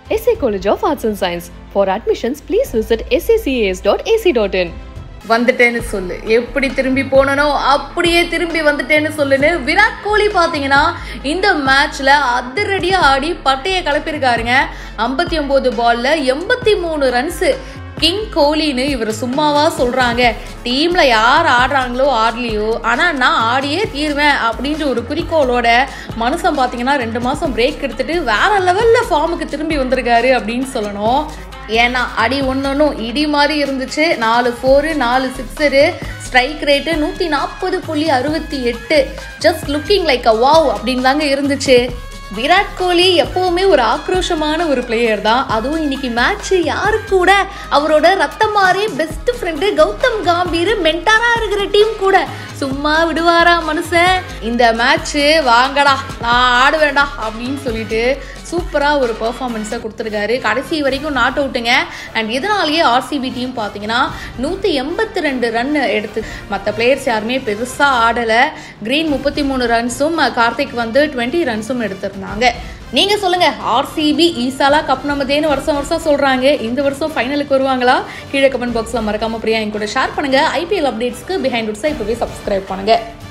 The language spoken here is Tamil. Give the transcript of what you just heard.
SA College of Arts and Science. For admissions, please visit sacas.ac.in. வந்துட்டேன்னு சொல்லு எப்படி திரும்பி போனனோ அப்படியே திரும்பி வந்துட்டேன்னு சொல்லுன்னு விராட் கோலி பார்த்தீங்கன்னா இந்த மேட்ச்ல அதிரடியா ஆடி பட்டையை கிளப்பியிருக்காருங்க ஐம்பத்தி ஒன்பது பால்ல எண்பத்தி மூணு ரன்ஸ் கிங் கோலின்னு இவர் சும்மாவா சொல்றாங்க டீம்ல யார் ஆடுறாங்களோ ஆடலையோ ஆனா நான் ஆடியே தீருவேன் அப்படின்ற ஒரு குறிக்கோளோட மனுஷன் பார்த்தீங்கன்னா ரெண்டு மாசம் பிரேக் எடுத்துட்டு வேற லெவல்ல ஃபார்முக்கு திரும்பி வந்திருக்காரு அப்படின்னு சொல்லணும் ஏன்னா அடி ஒன்னொன்னும் இடி மாதிரி இருந்துச்சு நாலு ஃபோரு நாலு சிக்ஸரு ஸ்ட்ரைக் ரேட்டு நூற்றி நாற்பது புள்ளி அறுபத்தி எட்டு just looking like uh wow அப்படின்னு தாங்க இருந்துச்சு விராட் கோலி எப்பவுமே ஒரு ஆக்ரோஷமான ஒரு பிளேயர் தான் அதுவும் இன்னைக்கு மேட்ச் யாரு கூட அவரோட ரத்தம் மாறி பெஸ்ட் ஃப்ரெண்டு கௌதம் காம்பீர் மென்டாரா இருக்கிற டீம் கூட சும்மா விடுவாரா மனுஷன் இந்த மேட்ச் வாங்கடா நான் ஆடுவேன்டா அப்படின்னு சொல்லிட்டு சூப்பராக ஒரு பெர்ஃபார்மன்ஸை கொடுத்துருக்காரு கடைசி வரைக்கும் நாட் அவுட்டுங்க அண்ட் இதனாலேயே ஆர்சிபி டீம் பார்த்தீங்கன்னா நூற்றி எண்பத்தி ரெண்டு ரன் எடுத்து மற்ற பிளேயர்ஸ் யாருமே பெருசாக ஆடலை க்ரீன் முப்பத்தி மூணு ரன்ஸும் கார்த்திக் வந்து டுவெண்ட்டி ரன்ஸும் எடுத்திருந்தாங்க நீங்க சொல்லுங்க ஆர்சிபி ஈசாலா கப் நமதேன்னு வருஷம் வருஷம் சொல்றாங்க இந்த வருஷம் ஃபைனலுக்கு வருவாங்களா கீழே கமெண்ட் பாக்ஸ்ல மறக்காம பிரியா என் கூட ஷேர் பண்ணுங்க ஐபிஎல் அப்டேட்ஸ்க்கு பிஹைண்ட் உட்ஸை இப்பவே சப்ஸ்கிரைப் பண்ணுங்க